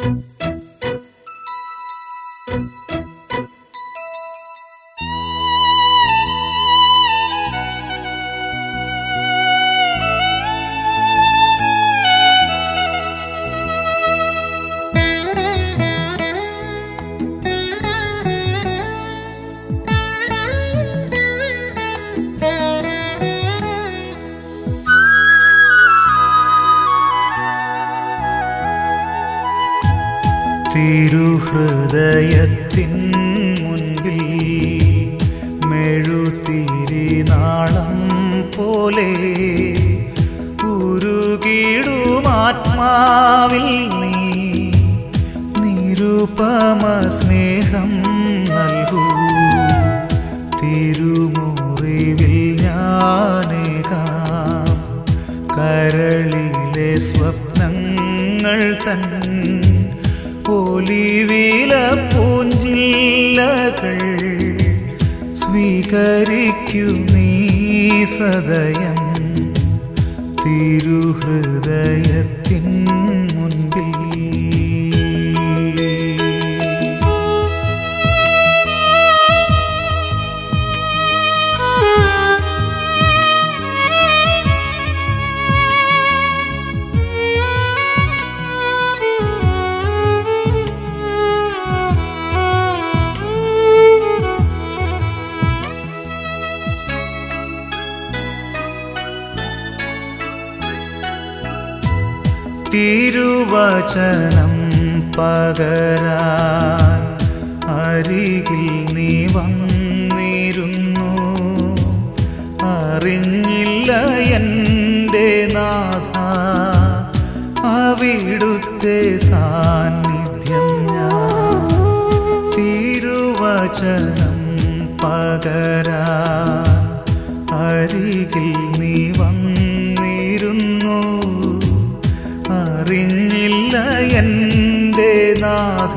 തിരുഹൃദയത്തിൻ മുൻപിൽ മെഴുതിരിനാളം പോലെ ഉരുകിടുമാത്മാവിൽ നീ നിരുപമ സ്നേഹം നൽകൂ തിരുമുറിവിൽ ഞാനേകാം കരളിലെ സ്വപ്നങ്ങൾ തൻ ഒലിവില പൂഞ്ചില്ലകൾ സ്വീകരിക്കൂ നീ സദയം തിരുഹൃദയത്തിൻ മുൻപിൽ തിരുവചനം പകരാൻ അരികിൽ നീ വന്നിരുന്നു അറിഞ്ഞില്ല എൻ്റെ നാഥ അവിടുത്തെ സാന്നിധ്യം ഞാൻ തിരുവചനം പകരാൻ അരികിൽ നീ വന്നിരുന്നു അറിഞ്ഞില്ല എൻ്റെ നാഥ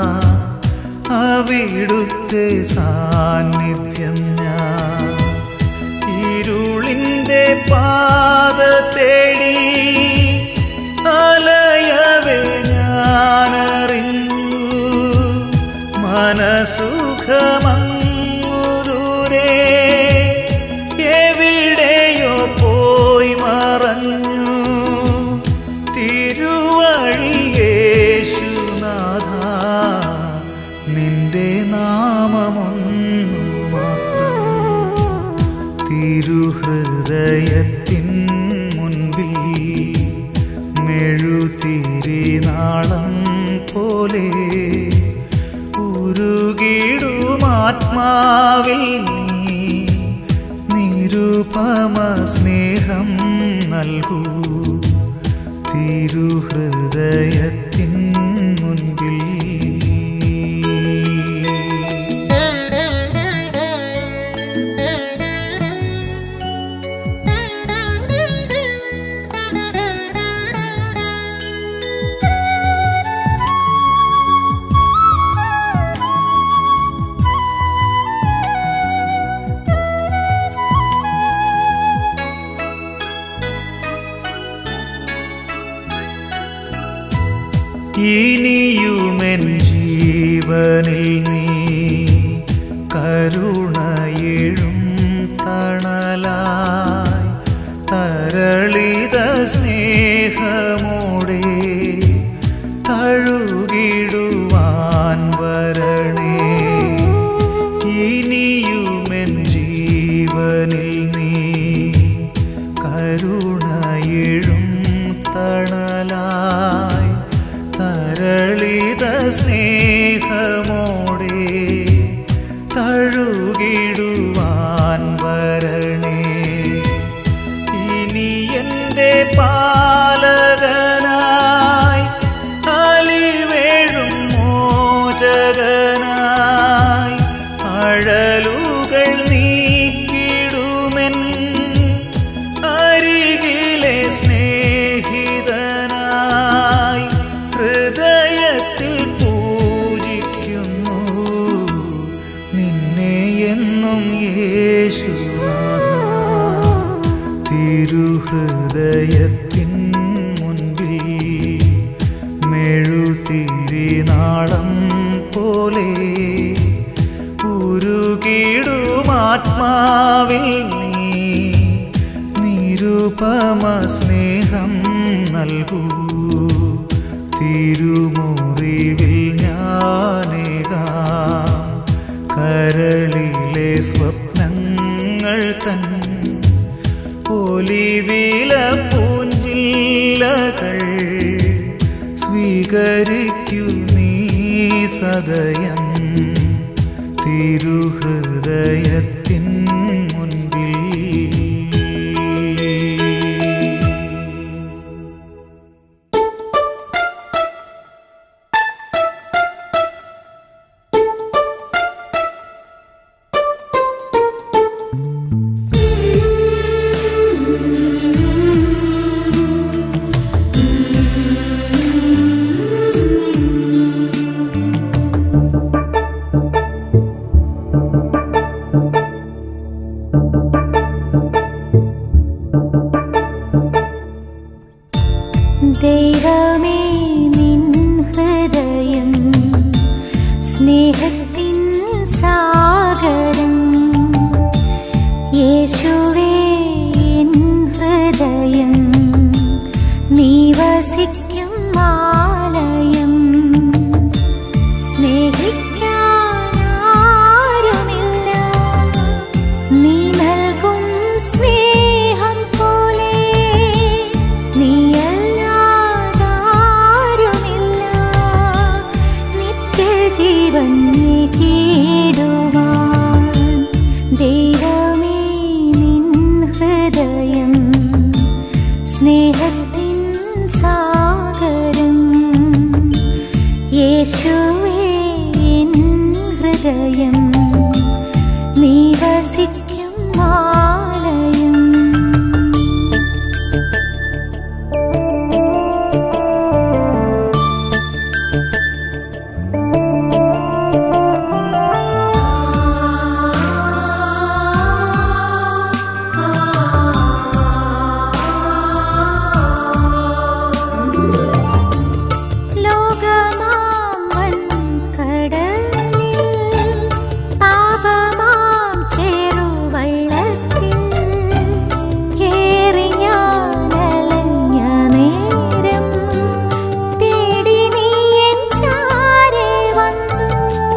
അവിടുത്തെ സാന്നിധ്യം ഞാൻ ഇരുളിൻ്റെ പാത തേടി അലയവേ ഞാനറിഞ്ഞു മനസുഖമങ്ങു ദൂരെ എവിടെയോ പോയി മറഞ്ഞു തിരുവഴിയേശുനാഥ നിന്റെ നാമമൊന്നു മാത്രം തിരുഹൃദയത്തിൻ മുൻപിൽ മെഴുതിരിനാളം പോലെ ഉരുകിടുമാത്മാവിൽ നീ നിരുപമ സ്നേഹം നൽകൂ തിരുഹൃദയത്തിൻ മുൻപിൽ ഇനിയുമെൻ ജീവനിൽ നീ കരുണയെഴും തണലായി തരളിത സ്നേഹമോടെ തഴുകിടുവാൻ വരണേ ഇനിയുമെൻ ജീവനിൽ നീ കരുണയെഴും തണലായി തരളിത സ്നേഹമോടെ തഴുകിടുവാൻ വരണേ ഇനി എൻ്റെ പാലകനായി അലിവേഴും മോചകനായി അഴലുകൾ നീക്കിടുമെൻ അരികിലെ സ്നേഹിതനായി ഹൃദയത്തിൽ പൂജിക്കുന്നു നിന്നെ എന്നും യേശുനാഥ തിരുഹൃദയത്തിൻ മുൻപിൽ മെഴുതി തിരിനാളം പോലെ ഉരുകിടുമാത്മാവിൽ നീ നിരുപമ സ്നേഹം നൽകൂ തിരുമുറിവിൽ ഞാനേകാം കരളിലെ സ്വപ്നങ്ങൾ തൻ ഒലിവില പൂഞ്ചില്ലകൾ സ്വീകരിക്കൂ നീ സദയം തിരുഹൃദയത്തിൻ മുൻപിൽ ദൈവമേ നിൻ ഹൃദയം സ്നേഹത്തിൻ സാഗരം യേശുവേ എൻ ഹൃദയം നീ വസിക്കും ആലയം സ്നേഹിക്കാനാരുമില്ല നീ നൽകും സ്നേഹം പോലെ നീയല്ലാതാരുമില്ല നിത്യജീവൻ നേടിയിടുവാൻ ദൈവമേ നിൻ ഹൃദയം സ്നേഹത്തിൻ സാഗരം യേശുവേ എൻ ഹൃദയം നീ വസിക്കും ആലയം ലോകമാം വൻകടലിൽ പാപമാം ചെറുവള്ളത്തിൽ ഏറി ഞാനലഞ്ഞ നേരം തേടി നീ എൻ ചാരെ വന്നു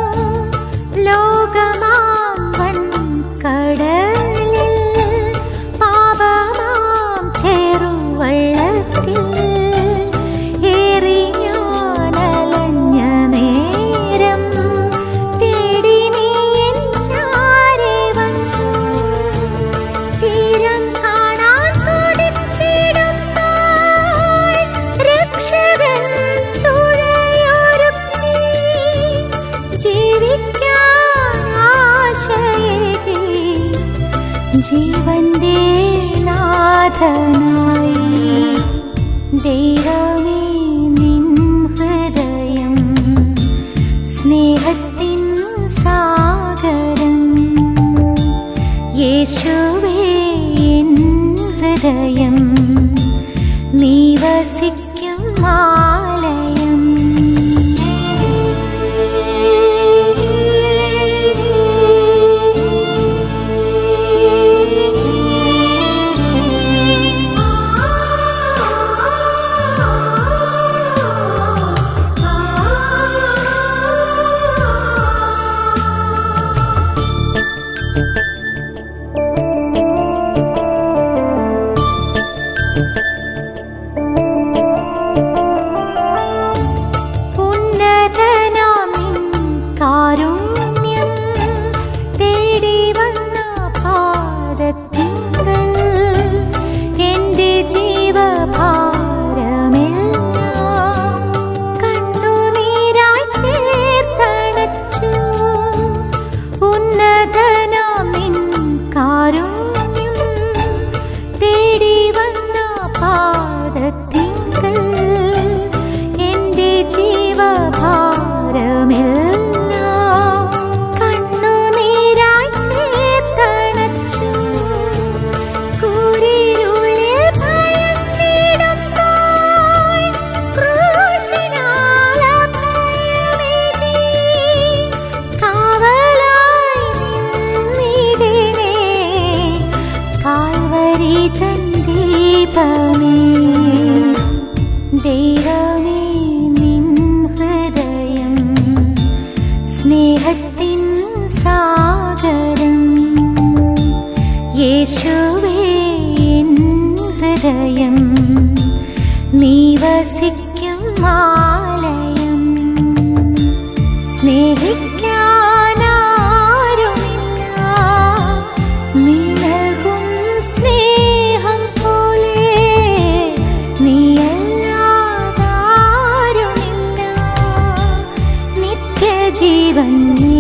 ലോകമാം വൻകടലിൽ പാപമാം ചെറുവള്ളത്തിൽ ഏറി ഞാനലഞ്ഞ നേരം തേടി നീ എൻ ചാരെ വന്നു തീരം കാണാൻ കൊതിച്ചിടുമ്പോൾ രക്ഷകൻ തുഴയൊരുക്കി ജീവിക്കാൻ ആശയേകി ജീവന്റെ നാഥനായി ദൈവമേ നിൻ ഹൃദയം സ്നേഹത്തിൻ സാഗരം യേശുവേ എൻ ഹൃദയം നീ വസിക്കും ആലയം ആ ജീവൻ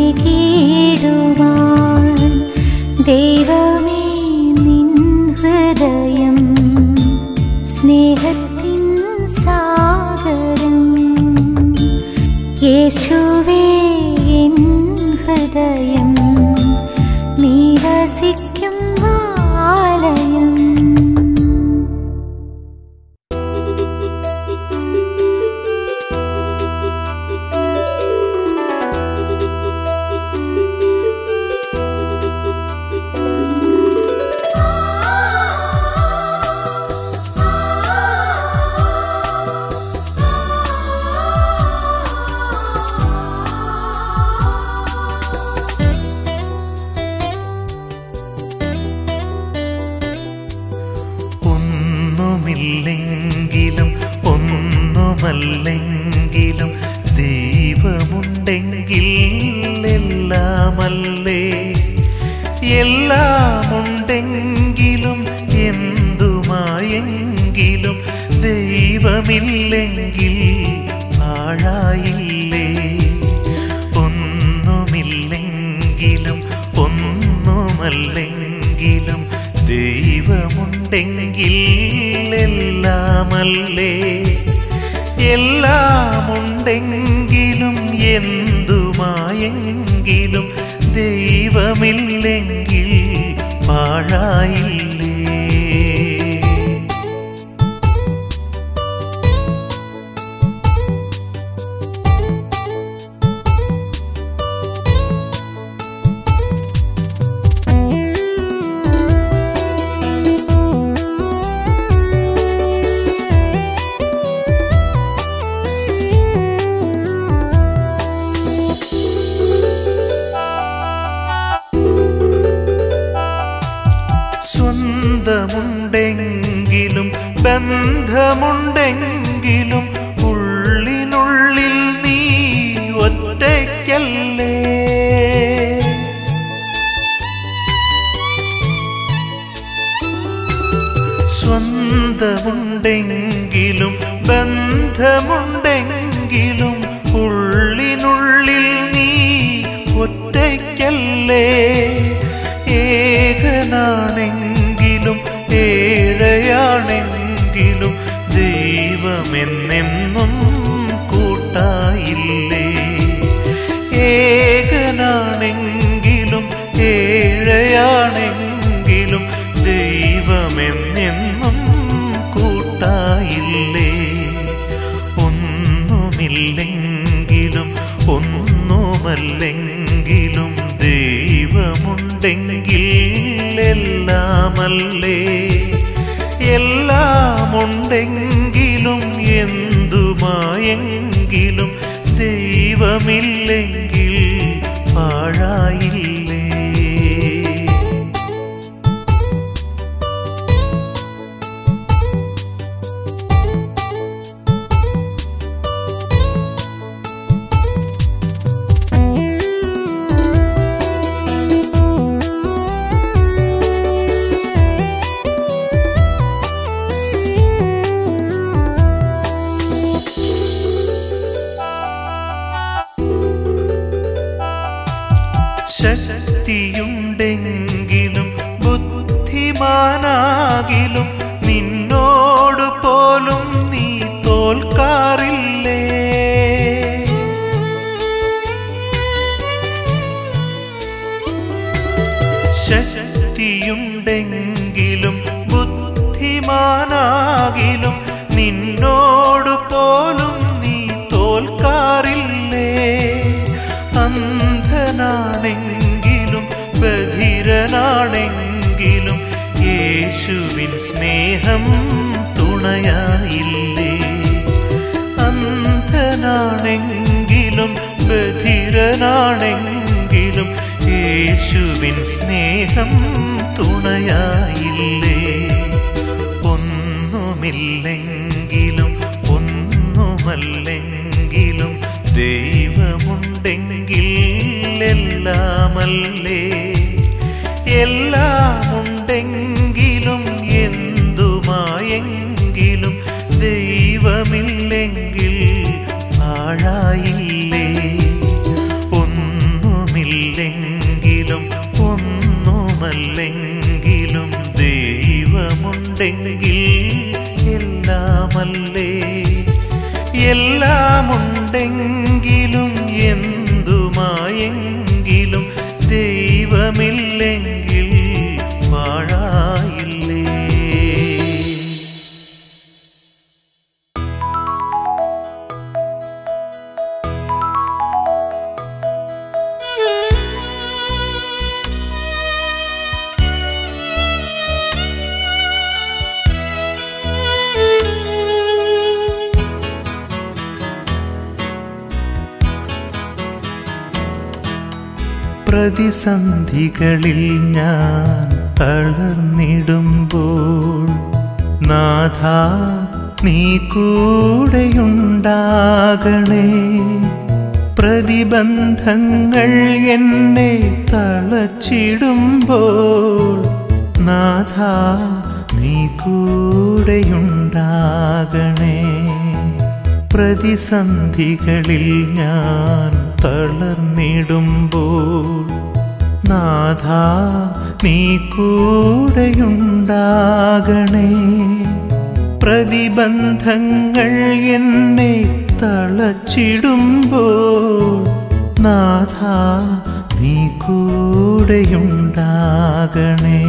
നേകിടുവാൻ ദൈവമേ നിൻ ഹൃദയം സ്നേഹത്തിൻ സാഗരം യേശുവേ എൻ ഹൃദയം നീ വസിക്കും ആലയം ഒന്നുമില്ലെങ്കിലും ഒന്നുമല്ലെങ്കിലും ദൈവമുണ്ടെങ്കിൽ എല്ലാമല്ലേ എല്ലാമുണ്ടെങ്കിലും എന്തുമായെങ്കിലും ദൈവമില്ലെങ്കിൽ പാഴായില്ലേ ഒന്നുമില്ലെങ്കിലും ഒന്നുമല്ലെങ്കിലും ദൈവമുണ്ടെങ്കിൽ എല്ലാമല്ലേ എല്ലാമുണ്ടെങ്കിലും എന്തുമായെങ്കിലും ദൈവമില്ലെങ്കിൽ പാഴായില്ലേ സ്വന്തമുണ്ടെങ്കിലും ബന്ധമുണ്ടെങ്കിലും ഉള്ളിനുള്ളിൽ നീ ഒറ്റയ്ക്കല്ലേ സ്വന്തമുണ്ടെങ്കിലും ബന്ധമുണ്ടെങ്കിലും ഉള്ളിനുള്ളിൽ നീ ഒറ്റയ്ക്കല്ലേ ഏകനാണെങ്കിലും ഏഴയാണെങ്കിലും ദൈവമെന്നെന്നും കൂട്ടായില്ലേ ഏകനാണെങ്കിലും ഏഴയാണെങ്കിലും ദൈവമെന്നെന്നും കൂട്ടായില്ലേ ഒന്നുമില്ലെങ്കിലും ഒന്നുമല്ലെങ്കിലും ദൈവമുണ്ടെങ്കിൽ എല്ലാമല്ലേ എല്ലാമുണ്ടെങ്കിലും എന്തുമായെങ്കിലും ദൈവമില്ലെങ്കിൽ പാഴായില്ലേ ശക്തിയുണ്ടെങ്കിലും ബുദ്ധിമാനാകിലും നിന്നോട് പോലും നീ തോൽക്കാറില്ലേ ശക്തിയുണ്ടെങ്കിലും ബുദ്ധിമാനാകിലും നിന്നോട് പോലും നീ തോൽക്കാറില്ലേ അന്ധനാണെങ്കിലും ബധിരനാണെങ്കിലും യേശുവിൻ സ്നേഹം തുണയായില്ലേ അന്ധനാണെങ്കിലും ബധിരനാണെങ്കിലും യേശുവിൻ സ്നേഹം തുണയായില്ലേ ഒന്നുമില്ലെങ്കിലും ഒന്നുമല്ലെങ്കിലും ദൈവമുണ്ടെങ്കിൽ എല്ലാമല്ലേ എല്ലാമുണ്ടെങ്കിലും എന്തുമായെങ്കിലും ദൈവമില്ലെങ്കിൽ പാഴായില്ലേ എന്തുമായെങ്കിലും എന്തുമായെങ്കിലും ദൈവമില്ലെങ്കിൽ പാഴായില്ലേ പ്രതിസന്ധികളിൽ ഞാൻ തളർന്നിടുമ്പോൾ നാഥ നീ കൂടെയുണ്ടാകണേ പ്രതിബന്ധങ്ങൾ എന്നെ തളച്ചിടുമ്പോൾ നാഥ നീ കൂടെയുണ്ടാകണേ പ്രതിസന്ധികളിൽ ഞാൻ തളർന്നിടുമ്പോൾ നാഥ നീ കൂടെയുണ്ടാകണേ പ്രതിബന്ധങ്ങൾ എന്നെ തളച്ചിടുമ്പോൾ നാഥ നീ കൂടെയുണ്ടാകണേ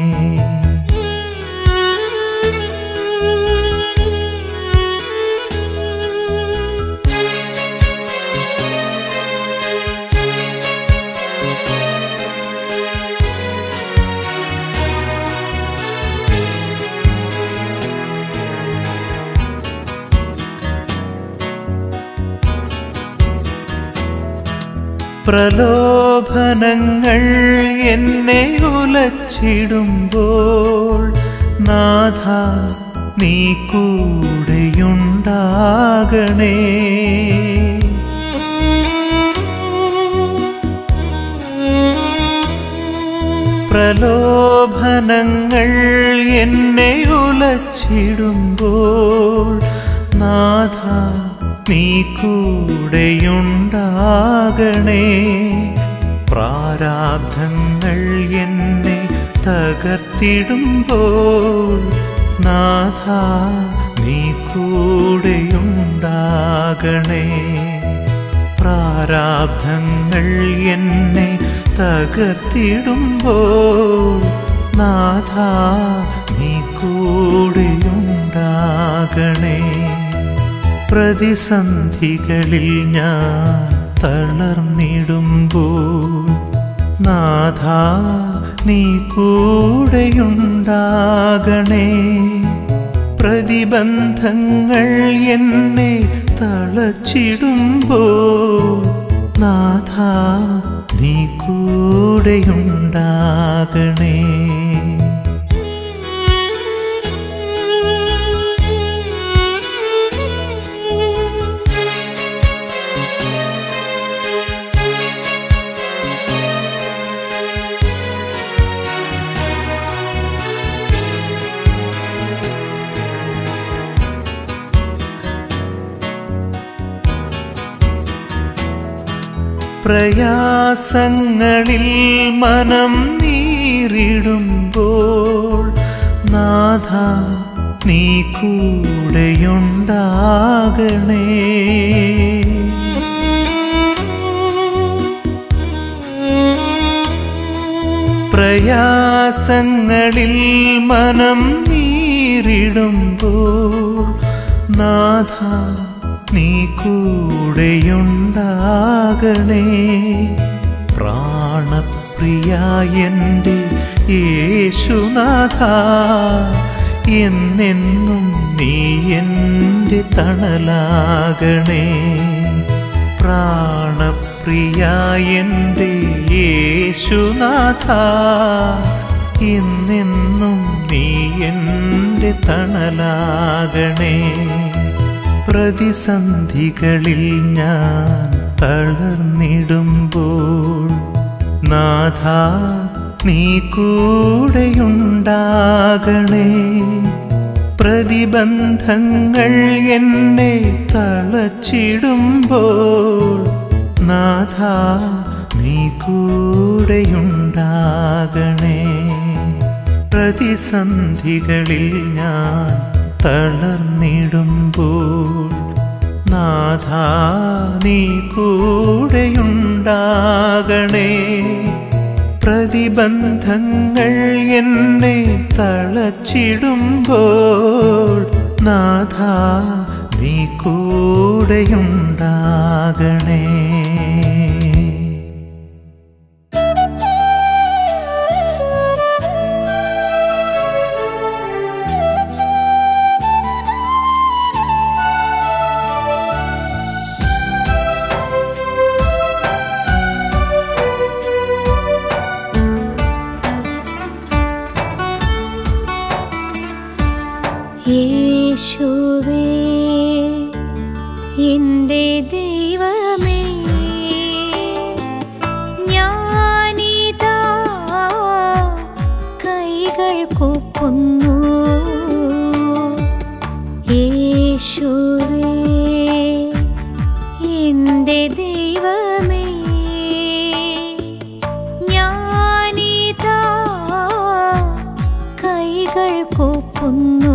പ്രലോഭനങ്ങൾ എന്നെ ഉലച്ചിടുമ്പോൾ നാഥ നീ കൂടെയുണ്ടാകണേ പ്രലോഭനങ്ങൾ എന്നെ ഉലച്ചിടുമ്പോൾ നാഥ നീ കൂടെയുണ്ടാകണേ പ്രാരാബ്ധങ്ങൾ എന്നെ തകർത്തിടുമ്പോൾ നാഥ നീ കൂടെയുണ്ടാകണേ പ്രാരാബ്ധങ്ങൾ എന്നെ തകർത്തിടുമ്പോൾ നാഥ നീ കൂടെയുണ്ടാകണേ പ്രതിസന്ധികളിൽ ഞാൻ തളർന്നിടുമ്പോൾ നാഥ നീ കൂടെയുണ്ടാകണേ പ്രതിബന്ധങ്ങൾ എന്നെ തളച്ചിടുമ്പോൾ നാഥ നീ കൂടെയുണ്ടാകണേ പ്രയാസങ്ങളിൽ മനം നീറിടുമ്പോൾ നാഥ നീ കൂടെയുണ്ടാകണേ പ്രയാസങ്ങളിൽ മനം നീറിടുമ്പോൾ നാഥ നീ കൂടെയുണ്ടാകണേ പ്രാണപ്രിയ എൻ്റെ യേശുനാഥ എന്നെന്നും നീ എൻ്റെ തണലാകണേ പ്രാണപ്രിയ എൻ്റെ യേശുനാഥ എന്നെന്നും നീ എൻ്റെ തണലാകണേ പ്രതിസന്ധികളിൽ ഞാൻ തളർന്നിടുമ്പോൾ നാഥ നീ കൂടെയുണ്ടാകണേ പ്രതിബന്ധങ്ങൾ എന്നെ തളച്ചിടുമ്പോൾ നാഥ നീ കൂടെയുണ്ടാകണേ പ്രതിസന്ധികളിൽ ഞാൻ തളർന്നിടുമ്പോൾ നാഥ നാഥ നീ കൂടെയുണ്ടാകണേ പ്രതിബന്ധങ്ങൾ എന്നെ തളച്ചിടുമ്പോൾ നാഥ നീ കൂടെയുണ്ടാകണേ യേശുവേ എൻ്റെ ദൈവമേ ഞാനിതാ കൈകൾ കൂപ്പുന്നു യേശുവേ എൻ്റെ ദൈവമേ ഞാനിതാ കൈകൾ കൂപ്പുന്നു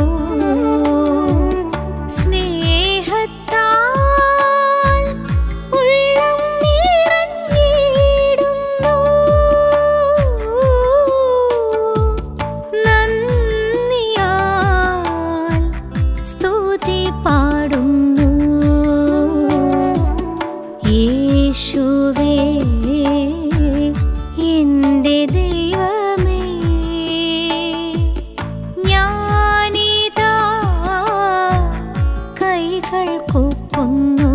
സ്നേഹത്താൽ ഉള്ളം നിറഞ്ഞിടുന്നു നന്ദിയാൽ സ്തുതി പാടുന്നു യേശുവേ എൻ്റെ ദൈവമേ ഞാനിതാ കൈകൾ കൂപ്പുന്നു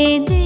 ദൈവമേ